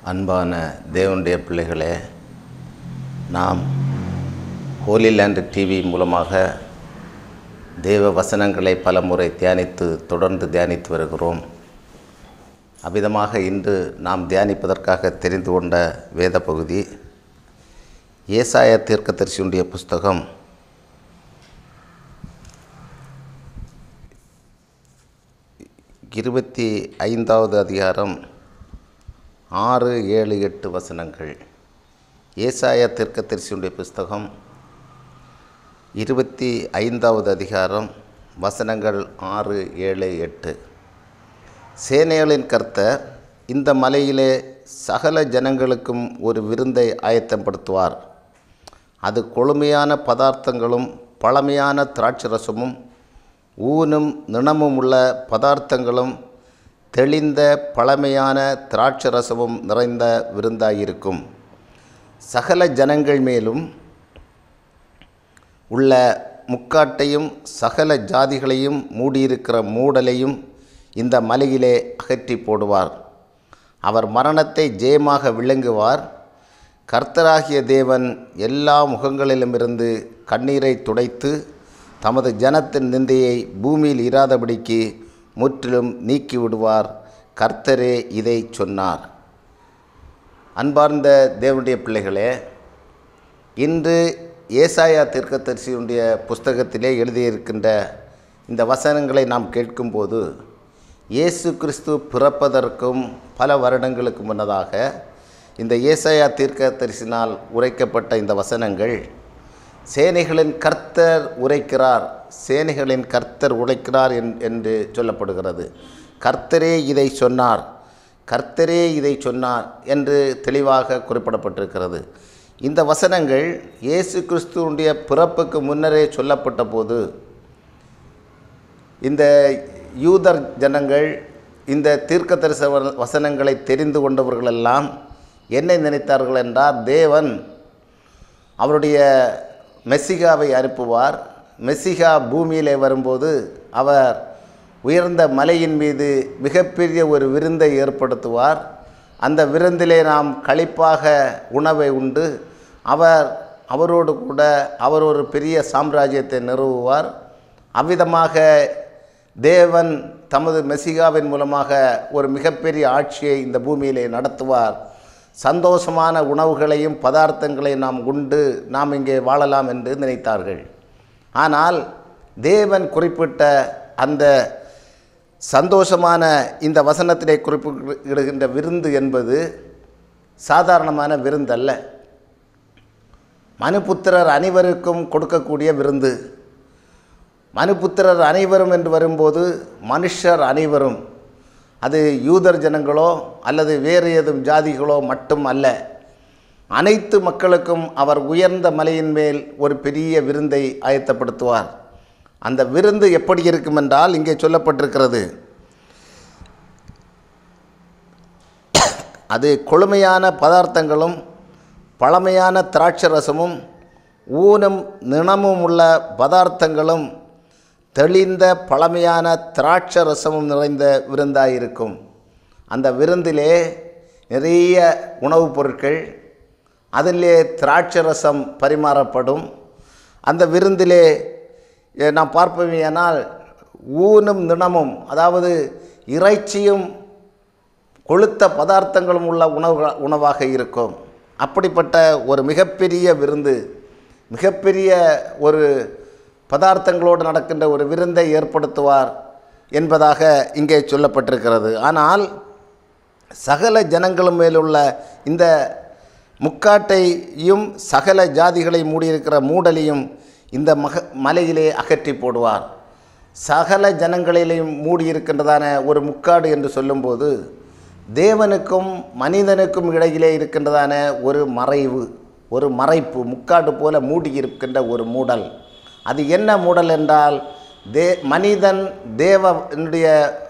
அன்பான தேவனுடைய பிள்ளைகளே நாம் ஹோலி லேண்ட் டிவி மூலமாக தேவ வசனங்களை பலமுறை தியானித்து தொடர்ந்து தியானித்து வருகிறோம் அவ்விதமாக இன்று நாம் தியானிப்பதற்காக தெரிந்து கொண்ட வேத பகுதி ஏசாய தீர்க்கதரிசியுடைய புஸ்தகம் இருபத்தி ஐந்தாவது அதிகாரம் ஆறு ஏழு எட்டு வசனங்கள் ஏசாய தீர்க்கதரிசியுடைய புஸ்தகம் இருபத்தி ஐந்தாவது அதிகாரம் வசனங்கள் ஆறு ஏழு எட்டு சேனைகளின் கர்த்தர் இந்த மலையிலே சகல ஜனங்களுக்கும் ஒரு விருந்தை ஆயத்தப்படுத்துவார் அது கொழுமையான பதார்த்தங்களும் பழமையான திராட்சரசமும் ஊனும் நிணமும் உள்ள பதார்த்தங்களும் தெளிந்த பழமையான திராட்சரசமும் நிறைந்த விருந்தாயிருக்கும் சகல ஜனங்கள் மேலும் உள்ள முக்காட்டையும் சகல ஜாதிகளையும் மூடியிருக்கிற மூடலையும் இந்த மலையிலே அகற்றி போடுவார் அவர் மரணத்தை ஜெயமாக விளங்குவார் கர்த்தராகிய தேவன் எல்லா முகங்களிலுமிருந்து கண்ணீரை துடைத்து தமது ஜனத்தின் நிந்தையை பூமியில் இராதபடிக்கு முற்றிலும் நீக்கிவிடுவார் கர்த்தரே இதை சொன்னார் அன்பார்ந்த தேவனுடைய பிள்ளைகளே இன்று ஏசாயா தீர்க்கதரிசியுடைய புஸ்தகத்திலே எழுதியிருக்கின்ற இந்த வசனங்களை நாம் கேட்கும்போது இயேசு கிறிஸ்து பிறப்பதற்கும் பல வருடங்களுக்கு முன்னதாக இந்த ஏசாயா தீர்க்கதரிசினால் உரைக்கப்பட்ட இந்த வசனங்கள் சேனைகளின் கர்த்தர் உரைக்கிறார் சேனைகளின் கர்த்தர் உரைக்கிறார் என் என்று சொல்லப்படுகிறது கர்த்தரே இதை சொன்னார் கர்த்தரே இதை சொன்னார் என்று தெளிவாக குறிப்பிடப்பட்டிருக்கிறது இந்த வசனங்கள் இயேசு கிறிஸ்துவனுடைய பிறப்புக்கு முன்னரே சொல்லப்பட்ட போது இந்த யூதர் ஜனங்கள் இந்த தீர்க்கதரிச வ- வசனங்களை தெரிந்து கொண்டவர்களெல்லாம் என்ன நினைத்தார்கள் என்றால் தேவன் அவருடைய மெஸ்ஸிகாவை அனுப்புவார் மெஸ்ஸிகா பூமியிலே வரும்போது அவர் உயர்ந்த மலையின் மீது மிகப்பெரிய ஒரு விருந்தை ஏற்படுத்துவார் அந்த விருந்திலே நாம் களிப்பாக உணவை உண்டு அவர் அவரோடு கூட அவர் ஒரு பெரிய சாம்ராஜ்யத்தை நிறுவுவார் அவ்விதமாக தேவன் தமது மெசிகாவின் மூலமாக ஒரு மிகப்பெரிய ஆட்சியை இந்த பூமியிலே நடத்துவார் சந்தோஷமான உணவுகளையும் பதார்த்தங்களையும் நாம் உண்டு நாம் இங்கே வாழலாம் என்று நினைத்தார்கள் ஆனால் தேவன் குறிப்பிட்ட அந்த சந்தோஷமான இந்த வசனத்திலே குறிப்பிடுகின்ற விருந்து என்பது சாதாரணமான விருந்தல்ல மனுபுத்திரர் அனைவருக்கும் கொடுக்கக்கூடிய விருந்து மனுபுத்திரர் அனைவரும் என்று வரும்போது மனுஷர் அனைவரும் அது யூதர் ஜனங்களோ அல்லது வேறு ஏதும் ஜாதிகளோ மட்டும் அல்ல அனைத்து மக்களுக்கும் அவர் உயர்ந்த மலையின் மேல் ஒரு பெரிய விருந்தை ஆயத்தப்படுத்துவார் அந்த விருந்து எப்படி இருக்கும் என்றால் இங்கே சொல்லப்பட்டிருக்கிறது அது கொழுமையான பதார்த்தங்களும் பழமையான திராட்சரசமும் ஊனும் நிணமும் உள்ள பதார்த்தங்களும் தெளிந்த பழமையான திராட்சரசமும் நிறைந்த விருந்தாயிருக்கும் அந்த விருந்திலே நிறைய உணவுப் பொருட்கள் அதிலே திராட்சரசம் பரிமாறப்படும் அந்த விருந்திலே எ, நாம் பார்ப்போமேயானால் ஊனும் நிணமும் அதாவது இறைச்சியும் கொழுத்த பதார்த்தங்களும் உள்ள உணவு உணவாக இருக்கும் அப்படிப்பட்ட ஒரு மிகப்பெரிய விருந்து மிகப்பெரிய ஒரு பதார்த்தங்களோடு நடக்கின்ற ஒரு விருந்தை ஏற்படுத்துவார் என்பதாக இங்கே சொல்லப்பட்டிருக்கிறது ஆனால் சகல ஜனங்களும் மேலுள்ள இந்த முக்காட்டையும் சகல ஜாதிகளை மூடியிருக்கிற மூடலையும் இந்த மக மலையிலே அகற்றி போடுவார் சகல ஜனங்களிலையும் மூடியிருக்கின்றதான ஒரு முக்காடு என்று சொல்லும்போது தேவனுக்கும் மனிதனுக்கும் இடையிலே இருக்கின்றதான ஒரு மறைவு ஒரு மறைப்பு முக்காடு போல மூடி இருக்கின்ற ஒரு மூடல் அது என்ன மூடல் என்றால் தே மனிதன் தேவனுடைய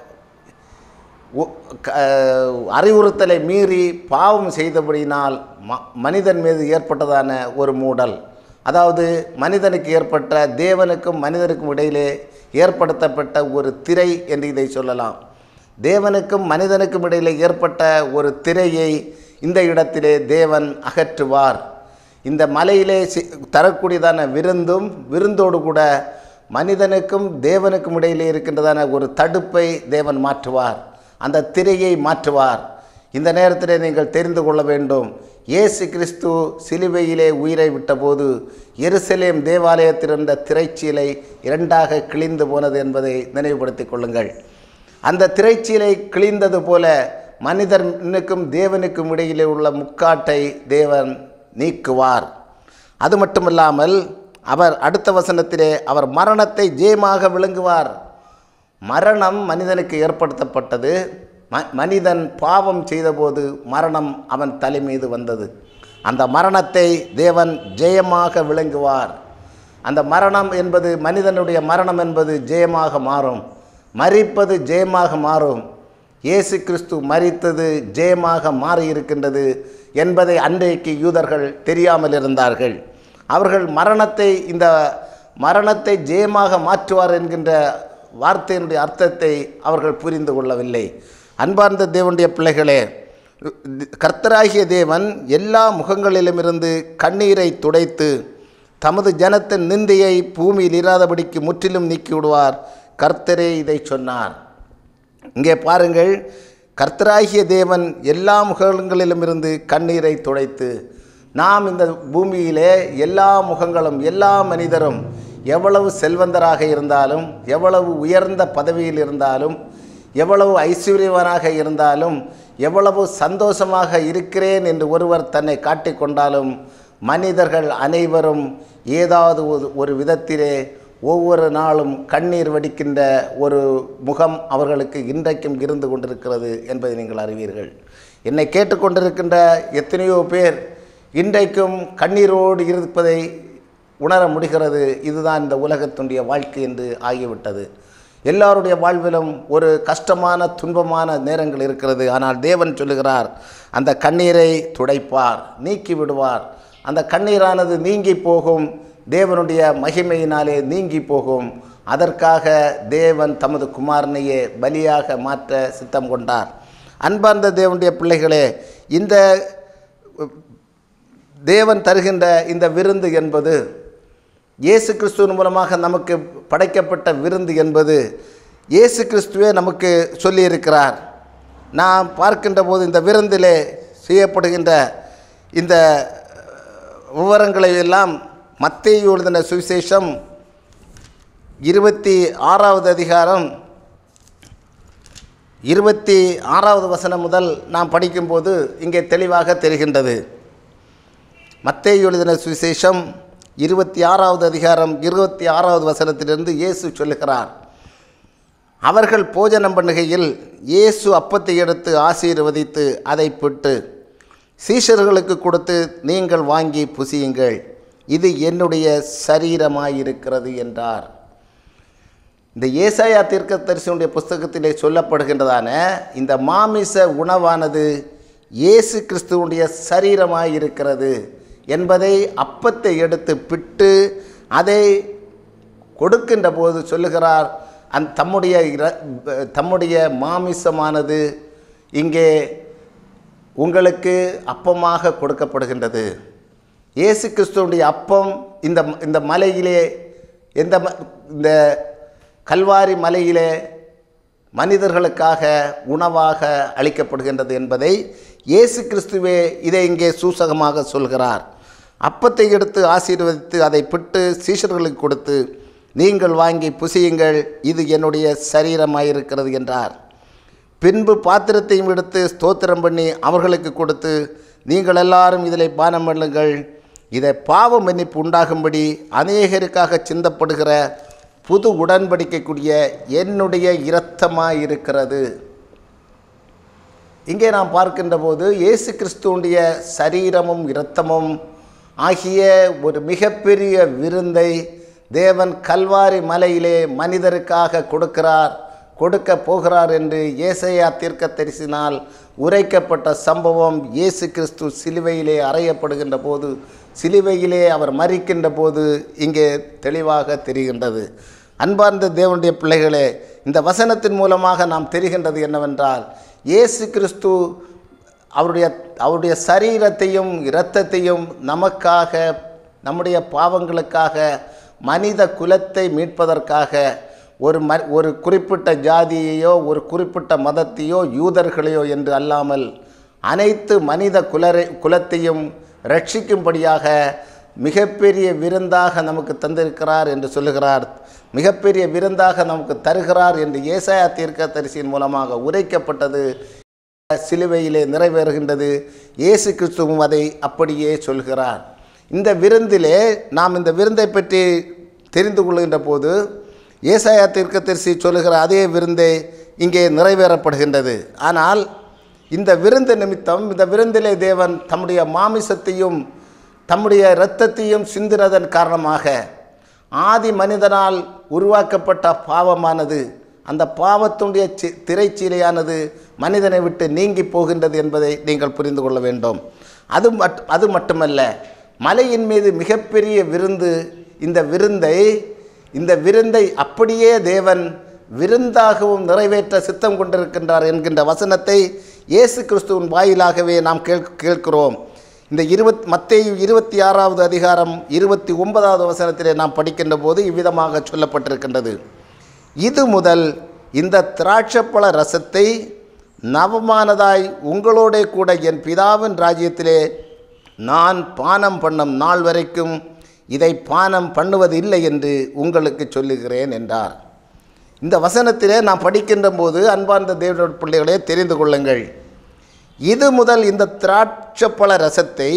உ- க- அறிவுறுத்தலை மீறி பாவம் செய்தபடியினால் ம மனிதன் மீது ஏற்பட்டதான ஒரு மூடல் அதாவது மனிதனுக்கு ஏற்பட்ட தேவனுக்கும் மனிதனுக்கும் இடையிலே ஏற்படுத்தப்பட்ட ஒரு திரை என்று இதை சொல்லலாம் தேவனுக்கும் மனிதனுக்கும் இடையில் ஏற்பட்ட ஒரு திரையை இந்த இடத்திலே தேவன் அகற்றுவார் இந்த மலையிலே சி- தரக்கூடியதான விருந்தும் விருந்தோடு கூட மனிதனுக்கும் தேவனுக்கும் இடையிலே இருக்கின்றதான ஒரு தடுப்பை தேவன் மாற்றுவார் அந்த திரையை மாற்றுவார் இந்த நேரத்திலே நீங்கள் தெரிந்து கொள்ள வேண்டும் இயேசு கிறிஸ்து சிலுவையிலே உயிரை விட்டபோது எருசலேம் தேவாலயத்தில் இருந்த திரைச்சீலை இரண்டாக கிழிந்து போனது என்பதை நினைவுபடுத்திக் கொள்ளுங்கள் அந்த திரைச்சீலை கிழிந்தது போல மனிதனுக்கும் தேவனுக்கும் இடையிலே உள்ள முக்காட்டை தேவன் நீக்குவார் அது மட்டுமல்லாமல் அவர் அடுத்த வசனத்திலே அவர் மரணத்தை ஜெயமாக விளங்குவார் மரணம் மனிதனுக்கு ஏற்படுத்தப்பட்டது ம மனிதன் பாவம் செய்தபோது மரணம் அவன் தலை மீது வந்தது அந்த மரணத்தை தேவன் ஜெயமாக விளங்குவார் அந்த மரணம் என்பது மனிதனுடைய மரணம் என்பது ஜெயமாக மாறும் மரிப்பது ஜெயமாக மாறும் இயேசு கிறிஸ்து மரித்தது ஜெயமாக மாறியிருக்கின்றது என்பதை அன்றைக்கு யூதர்கள் தெரியாமல் இருந்தார்கள் அவர்கள் மரணத்தை இந்த மரணத்தை ஜெயமாக மாற்றுவார் என்கின்ற வார்த்தையினுடைய அர்த்தத்தை அவர்கள் புரிந்து கொள்ளவில்லை அன்பார்ந்த தேவனுடைய பிள்ளைகளே கர்த்தராகிய தேவன் எல்லா முகங்களிலுமிருந்து கண்ணீரை துடைத்து தமது ஜனத்தின் நிந்தையை பூமியில் இராதபடிக்கு முற்றிலும் நீக்கி விடுவார் கர்த்தரே இதை சொன்னார் இங்கே பாருங்கள் கர்த்தராகிய தேவன் எல்லா முகங்களிலுமிருந்து கண்ணீரை துடைத்து நாம் இந்த பூமியிலே எல்லா முகங்களும் எல்லா மனிதரும் எவ்வளவு செல்வந்தராக இருந்தாலும் எவ்வளவு உயர்ந்த பதவியில் இருந்தாலும் எவ்வளவு ஐஸ்வர்யவனாக இருந்தாலும் எவ்வளவு சந்தோஷமாக இருக்கிறேன் என்று ஒருவர் தன்னை காட்டிக்கொண்டாலும் மனிதர்கள் அனைவரும் ஏதாவது ஒரு- ஒரு விதத்திலே ஒவ்வொரு நாளும் கண்ணீர் வடிக்கின்ற ஒரு முகம் அவர்களுக்கு இன்றைக்கும் இருந்து கொண்டிருக்கிறது என்பதை நீங்கள் அறிவீர்கள் என்னை கேட்டுக்கொண்டிருக்கின்ற எத்தனையோ பேர் இன்றைக்கும் கண்ணீரோடு இருப்பதை உணர முடிகிறது இதுதான் இந்த உலகத்துடைய வாழ்க்கை என்று ஆகிவிட்டது எல்லாருடைய வாழ்விலும் ஒரு கஷ்டமான துன்பமான நேரங்கள் இருக்கிறது ஆனால் தேவன் சொல்லுகிறார் அந்த கண்ணீரை துடைப்பார் நீக்கி விடுவார் அந்த கண்ணீரானது நீங்கி போகும் தேவனுடைய மகிமையினாலே நீங்கி போகும் அதற்காக தேவன் தமது குமாரனையே பலியாக மாற்ற சித்தம் கொண்டார் அன்பார்ந்த தேவனுடைய பிள்ளைகளே இந்த தேவன் தருகின்ற இந்த விருந்து என்பது இயேசு கிறிஸ்துவின் மூலமாக நமக்கு படைக்கப்பட்ட விருந்து என்பது இயேசு கிறிஸ்துவே நமக்கு சொல்லியிருக்கிறார் நாம் பார்க்கின்ற போது இந்த விருந்திலே செய்யப்படுகின்ற இந்த விவரங்களை எல்லாம் மத்தேயு எழுதின சுவிசேஷம் இருபத்தி ஆறாவது அதிகாரம் இருபத்தி ஆறாவது வசனம் முதல் நாம் படிக்கும்போது இங்கே தெளிவாக தெரிகின்றது மத்தேயு எழுதின சுவிசேஷம் இருபத்தி ஆறாவது அதிகாரம் இருபத்தி ஆறாவது வசனத்திலிருந்து இயேசு சொல்லுகிறார் அவர்கள் போஜனம் பண்ணுகையில் இயேசு அப்பத்தை எடுத்து ஆசீர்வதித்து அதை பிட்டு சீஷர்களுக்கு கொடுத்து நீங்கள் வாங்கி புசியுங்கள் இது என்னுடைய சரீரமாயிருக்கிறது என்றார் இந்த ஏசாயா தீர்க்கதரிசனுடைய புஸ்தகத்திலே சொல்லப்படுகின்றதான இந்த மாமிச உணவானது இயேசு கிறிஸ்துவனுடைய சரீரமாய் இருக்கிறது என்பதை அப்பத்தை எடுத்து பிட்டு அதை கொடுக்கின்ற போது சொல்லுகிறார் அந் தம்முடைய இர- தம்முடைய மாமிசமானது இங்கே உங்களுக்கு அப்பமாக கொடுக்கப்படுகின்றது இயேசு கிறிஸ்துவனுடைய அப்பம் இந்த இந்த மலையிலே எந்த ம- இந்த கல்வாரி மலையிலே மனிதர்களுக்காக உணவாக அளிக்கப்படுகின்றது என்பதை இயேசு கிறிஸ்துவே இதை இங்கே சூசகமாக சொல்கிறார் அப்பத்தை எடுத்து ஆசீர்வதித்து அதை பிட்டு சீஷர்களுக்கு கொடுத்து நீங்கள் வாங்கி புசியுங்கள் இது என்னுடைய சரீரமாயிருக்கிறது என்றார் பின்பு பாத்திரத்தையும் எடுத்து ஸ்தோத்திரம் பண்ணி அவர்களுக்கு கொடுத்து நீங்கள் எல்லாரும் இதில் பானம் பண்ணுங்கள் இதை பாவ மன்னிப்பு உண்டாகும்படி அநேகருக்காக சிந்தப்படுகிற புது உடன்படிக்கைக்குரிய என்னுடைய இரத்தமாய் இருக்கிறது இங்கே நாம் பார்க்கின்ற போது இயேசு கிறிஸ்துவுடைய சரீரமும் இரத்தமும் ஆகிய ஒரு மிகப்பெரிய விருந்தை தேவன் கல்வாரி மலையிலே மனிதருக்காக கொடுக்கிறார் கொடுக்க போகிறார் என்று ஏசையா தீர்க்கதரிசினால் உரைக்கப்பட்ட சம்பவம் இயேசு கிறிஸ்து சிலுவையிலே அறையப்படுகின்ற போது சிலுவையிலே அவர் மறிக்கின்ற போது இங்கே தெளிவாக தெரிகின்றது அன்பார்ந்த தேவனுடைய பிள்ளைகளே இந்த வசனத்தின் மூலமாக நாம் தெரிகின்றது என்னவென்றால் இயேசு கிறிஸ்து அவருடைய அவருடைய சரீரத்தையும் இரத்தத்தையும் நமக்காக நம்முடைய பாவங்களுக்காக மனித குலத்தை மீட்பதற்காக ஒரு ம ஒரு குறிப்பிட்ட ஜாதியையோ ஒரு குறிப்பிட்ட மதத்தையோ யூதர்களையோ என்று அல்லாமல் அனைத்து மனித குலரை குலத்தையும் ரட்சிக்கும்படியாக மிகப்பெரிய விருந்தாக நமக்கு தந்திருக்கிறார் என்று சொல்லுகிறார் மிகப்பெரிய விருந்தாக நமக்கு தருகிறார் என்று ஏசாயா தீர்க்கதரிசியின் மூலமாக உரைக்கப்பட்டது சிலுவையிலே நிறைவேறுகின்றது இயேசு கிறிஸ்துவும் அதை அப்படியே சொல்கிறார் இந்த விருந்திலே நாம் இந்த விருந்தை பற்றி தெரிந்து கொள்கின்ற போது ஏசாயா தீர்க்கதரிசி சொல்லுகிற அதே விருந்தை இங்கே நிறைவேறப்படுகின்றது ஆனால் இந்த விருந்து நிமித்தம் இந்த விருந்திலே தேவன் தம்முடைய மாமிசத்தையும் தம்முடைய இரத்தத்தையும் சிந்தினதன் காரணமாக ஆதி மனிதனால் உருவாக்கப்பட்ட பாவமானது அந்த பாவத்துடைய சி திரைச்சீலையானது மனிதனை விட்டு நீங்கி போகின்றது என்பதை நீங்கள் புரிந்து கொள்ள வேண்டும் அது மட் அது மட்டுமல்ல மலையின் மீது மிகப்பெரிய விருந்து இந்த விருந்தை இந்த விருந்தை அப்படியே தேவன் விருந்தாகவும் நிறைவேற்ற சித்தம் கொண்டிருக்கின்றார் என்கின்ற வசனத்தை இயேசு கிறிஸ்துவின் வாயிலாகவே நாம் கேள் கேட்கிறோம் இந்த இருபத் மத்தேயு இருபத்தி ஆறாவது அதிகாரம் இருபத்தி ஒன்பதாவது வசனத்திலே நாம் படிக்கின்ற போது இவ்விதமாக சொல்லப்பட்டிருக்கின்றது இது முதல் இந்த திராட்சப்பழ ரசத்தை நவமானதாய் உங்களோடே கூட என் பிதாவின் ராஜ்யத்திலே நான் பானம் பண்ணும் நாள் வரைக்கும் இதை பானம் பண்ணுவது இல்லை என்று உங்களுக்கு சொல்லுகிறேன் என்றார் இந்த வசனத்திலே நாம் படிக்கின்ற போது அன்பார்ந்த தேவனுடைய பிள்ளைகளே தெரிந்து கொள்ளுங்கள் இது முதல் இந்த திராட்சப்பழ ரசத்தை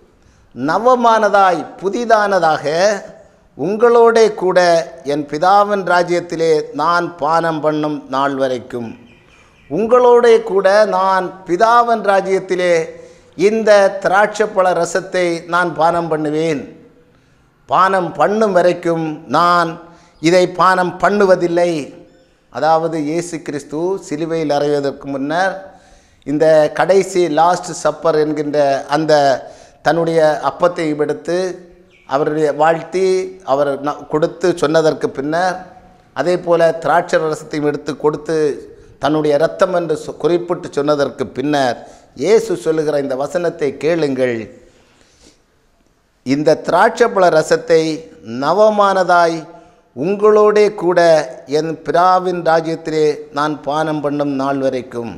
நவமானதாய் புதிதானதாக உங்களோடே கூட என் பிதாவின் ராஜ்யத்திலே நான் பானம் பண்ணும் நாள் வரைக்கும் உங்களோடே கூட நான் பிதாவின் ராஜ்யத்திலே இந்த திராட்சப்பழ ரசத்தை நான் பானம் பண்ணுவேன் பானம் பண்ணும் வரைக்கும் நான் இதை பானம் பண்ணுவதில்லை அதாவது இயேசு கிறிஸ்து சிலுவையில் அறைவதற்கு முன்னர் இந்த கடைசி லாஸ்ட் சப்பர் என்கின்ற அந்த தன்னுடைய அப்பத்தை எடுத்து அவருடைய வாழ்த்தி அவர் ந- கொடுத்து சொன்னதற்கு பின்னர் அதே போல் திராட்சை ரசத்தையும் எடுத்து கொடுத்து தன்னுடைய இரத்தம் என்று சொ- குறிப்பிட்டு சொன்னதற்கு பின்னர் இயேசு சொல்லுகிற இந்த வசனத்தை கேளுங்கள் இந்த திராட்சைப்பழ ரசத்தை நவமானதாய் உங்களோடே கூட என் பிராவின் ராஜ்யத்திலே நான் பானம் பண்ணும் நாள் வரைக்கும்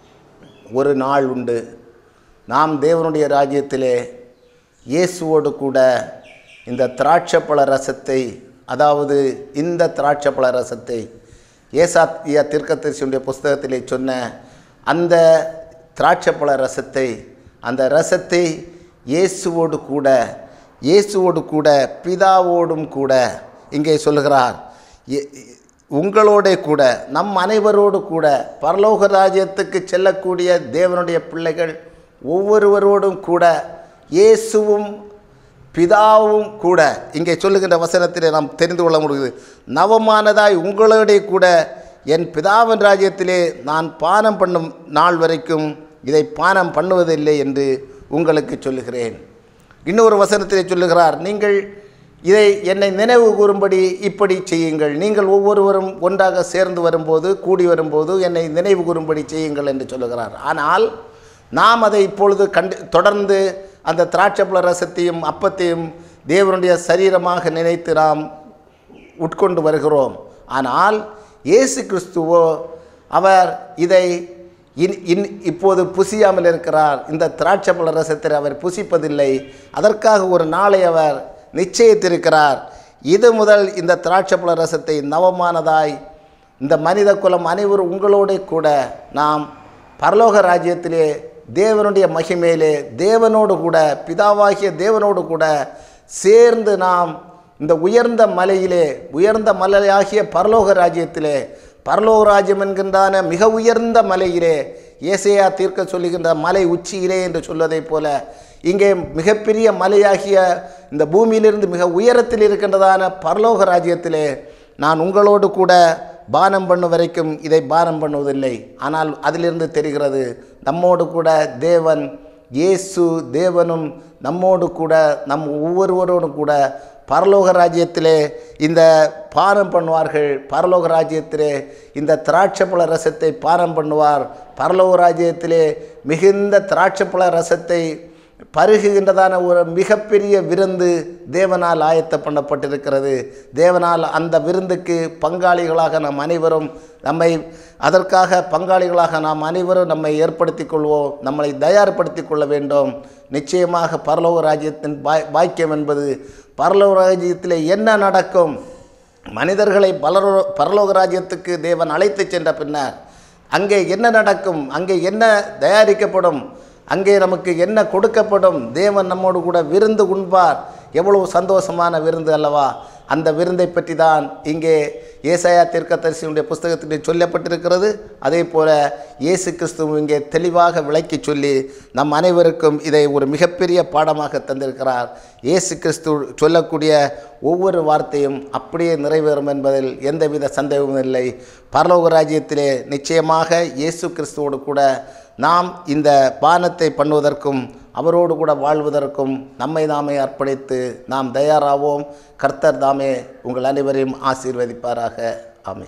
ஒரு நாள் உண்டு நாம் தேவனுடைய ராஜ்யத்திலே இயேசுவோடு கூட இந்த திராட்சைப்பழ ரசத்தை அதாவது இந்த திராட்சைப்பழ ரசத்தை ஏசாத்திய தீர்க்கதரிசியுடைய புஸ்தகத்திலே சொன்ன அந்த திராட்சைப்பழ ரசத்தை அந்த ரசத்தை இயேசுவோடு கூட இயேசுவோடு கூட பிதாவோடும் கூட இங்கே சொல்லுகிறார் எ- உங்களோட கூட நம் அனைவரோடு கூட பரலோக ராஜ்யத்துக்கு செல்லக்கூடிய தேவனுடைய பிள்ளைகள் ஒவ்வொருவரோடும் கூட இயேசுவும் பிதாவும் கூட இங்கே சொல்லுகின்ற வசனத்திலே நாம் தெரிந்து கொள்ள முடியுது நவமானதாய் உங்களோட கூட என் பிதாவின் ராஜ்யத்திலே நான் பானம் பண்ணும் நாள் வரைக்கும் இதை பானம் பண்ணுவதில்லை என்று உங்களுக்கு சொல்லுகிறேன் இன்னொரு வசனத்திலே சொல்லுகிறார் நீங்கள் இதை என்னை நினைவு கூறும்படி இப்படி செய்யுங்கள் நீங்கள் ஒவ்வொருவரும் ஒன்றாக சேர்ந்து வரும்போது கூடி வரும்போது என்னை நினைவு கூறும்படி செய்யுங்கள் என்று சொல்லுகிறார் ஆனால் நாம் அதை இப்பொழுது கண்டு தொடர்ந்து அந்த திராட்சைப்பழ ரசத்தையும் அப்பத்தையும் தேவனுடைய சரீரமாக நினைத்து நாம் உட்கொண்டு வருகிறோம் ஆனால் இயேசு கிறிஸ்துவோ அவர் இதை இன் இன் இப்போது புசியாமல் இருக்கிறார் இந்த திராட்சைப்பழ ரசத்தை அவர் புசிப்பதில்லை அதற்காக ஒரு நாளை அவர் நிச்சயித்திருக்கிறார் இது முதல் இந்த திராட்சைப்பழ ரசத்தை நவமானதாய் இந்த மனித குலம் அனைவரும் உங்களோட கூட நாம் பரலோக ராஜ்யத்திலே தேவனுடைய மகிமையிலே தேவனோடு கூட பிதாவாகிய தேவனோடு கூட சேர்ந்து நாம் இந்த உயர்ந்த மலையிலே உயர்ந்த மலையாகிய பரலோக ராஜ்யத்திலே பரலோக ராஜ்யம் என்கின்றான மிக உயர்ந்த மலையிலே ஏசையா தீர்க்க சொல்லுகின்ற மலை உச்சியிலே என்று சொல்வதைப் போல இங்கே மிகப்பெரிய மலையாகிய இந்த பூமியிலிருந்து மிக உயரத்தில் இருக்கின்றதான பரலோக ராஜ்யத்திலே நான் உங்களோடு கூட பானம் பண்ணும் வரைக்கும் இதை பானம் பண்ணுவதில்லை ஆனால் அதிலிருந்து தெரிகிறது நம்மோடு கூட தேவன் இயேசு தேவனும் நம்மோடு கூட நம் ஒவ்வொருவரோடும் கூட பரலோக ராஜ்யத்திலே இந்த பானம் பண்ணுவார்கள் பரலோக ராஜ்யத்திலே இந்த திராட்சைப்பழ ரசத்தை பானம் பண்ணுவார் பரலோக ராஜ்யத்திலே மிகுந்த திராட்சைப்பழ ரசத்தை பருகுகின்றதான ஒரு மிகப்பெரிய விருந்து தேவனால் ஆயத்த பண்ணப்பட்டிருக்கிறது தேவனால் அந்த விருந்துக்கு பங்காளிகளாக நாம் அனைவரும் நம்மை அதற்காக பங்காளிகளாக நாம் அனைவரும் நம்மை ஏற்படுத்திக் கொள்வோம் நம்மளை தயார்படுத்திக் கொள்ள வேண்டும் நிச்சயமாக பரலோக ராஜ்யத்தின் பாய் பாக்கியம் என்பது பரலோக ராஜ்யத்தில் என்ன நடக்கும் மனிதர்களை பலரோ பரலோக ராஜ்யத்துக்கு தேவன் அழைத்து சென்ற பின்னர் அங்கே என்ன நடக்கும் அங்கே என்ன தயாரிக்கப்படும் அங்கே நமக்கு என்ன கொடுக்கப்படும் தேவன் நம்மோடு கூட விருந்து உண்பார் எவ்வளவு சந்தோஷமான விருந்து அல்லவா அந்த விருந்தை பற்றி தான் இங்கே ஏசாயா தீர்க்கதரிசியுடைய புஸ்தகத்திலே சொல்லப்பட்டிருக்கிறது அதே போல இயேசு கிறிஸ்துவும் இங்கே தெளிவாக விளக்கி சொல்லி நம் அனைவருக்கும் இதை ஒரு மிகப்பெரிய பாடமாக தந்திருக்கிறார் இயேசு கிறிஸ்து சொல்லக்கூடிய ஒவ்வொரு வார்த்தையும் அப்படியே நிறைவேறும் என்பதில் எந்தவித சந்தேகமும் இல்லை பரலோக ராஜ்யத்திலே நிச்சயமாக இயேசு கிறிஸ்துவோடு கூட நாம் இந்த பானத்தை பண்ணுவதற்கும் அவரோடு கூட வாழ்வதற்கும் நம்மை நாமே அர்ப்பணித்து நாம் தயாராவோம் கர்த்தர் தாமே உங்கள் அனைவரையும் ஆசீர்வதிப்பாராக ஆமென்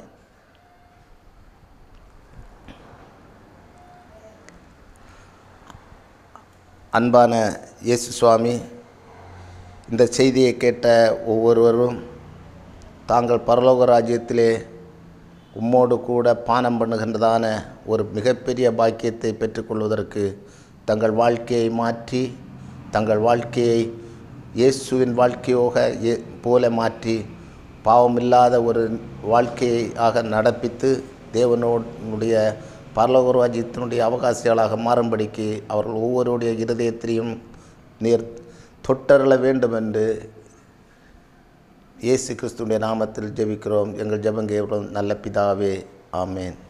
அன்பான இயேசு சுவாமி இந்த செய்தியை கேட்ட ஒவ்வொருவரும் தாங்கள் பரலோக ராஜ்யத்திலே உம்மோடு கூட பானம் பண்ணுகின்றதான ஒரு மிகப்பெரிய பாக்கியத்தை பெற்றுக்கொள்வதற்கு தங்கள் வாழ்க்கையை மாற்றி தங்கள் வாழ்க்கையை இயேசுவின் வாழ்க்கையோக ஏ போல மாற்றி பாவமில்லாத ஒரு வாழ்க்கையை ஆக நடப்பித்து தேவனோடைய பரலோக ராஜ்யத்தினுடைய அவகாசிகளாக மாறும்படிக்கு அவர்கள் ஒவ்வொருடைய இருதயத்திலையும் நீர் தொட்டருள வேண்டும் என்று இயேசு கிறிஸ்துடைய நாமத்தில் ஜெபிக்கிறோம் எங்கள் ஜெபங்கேவரும் நல்ல பிதாவே ஆமேன்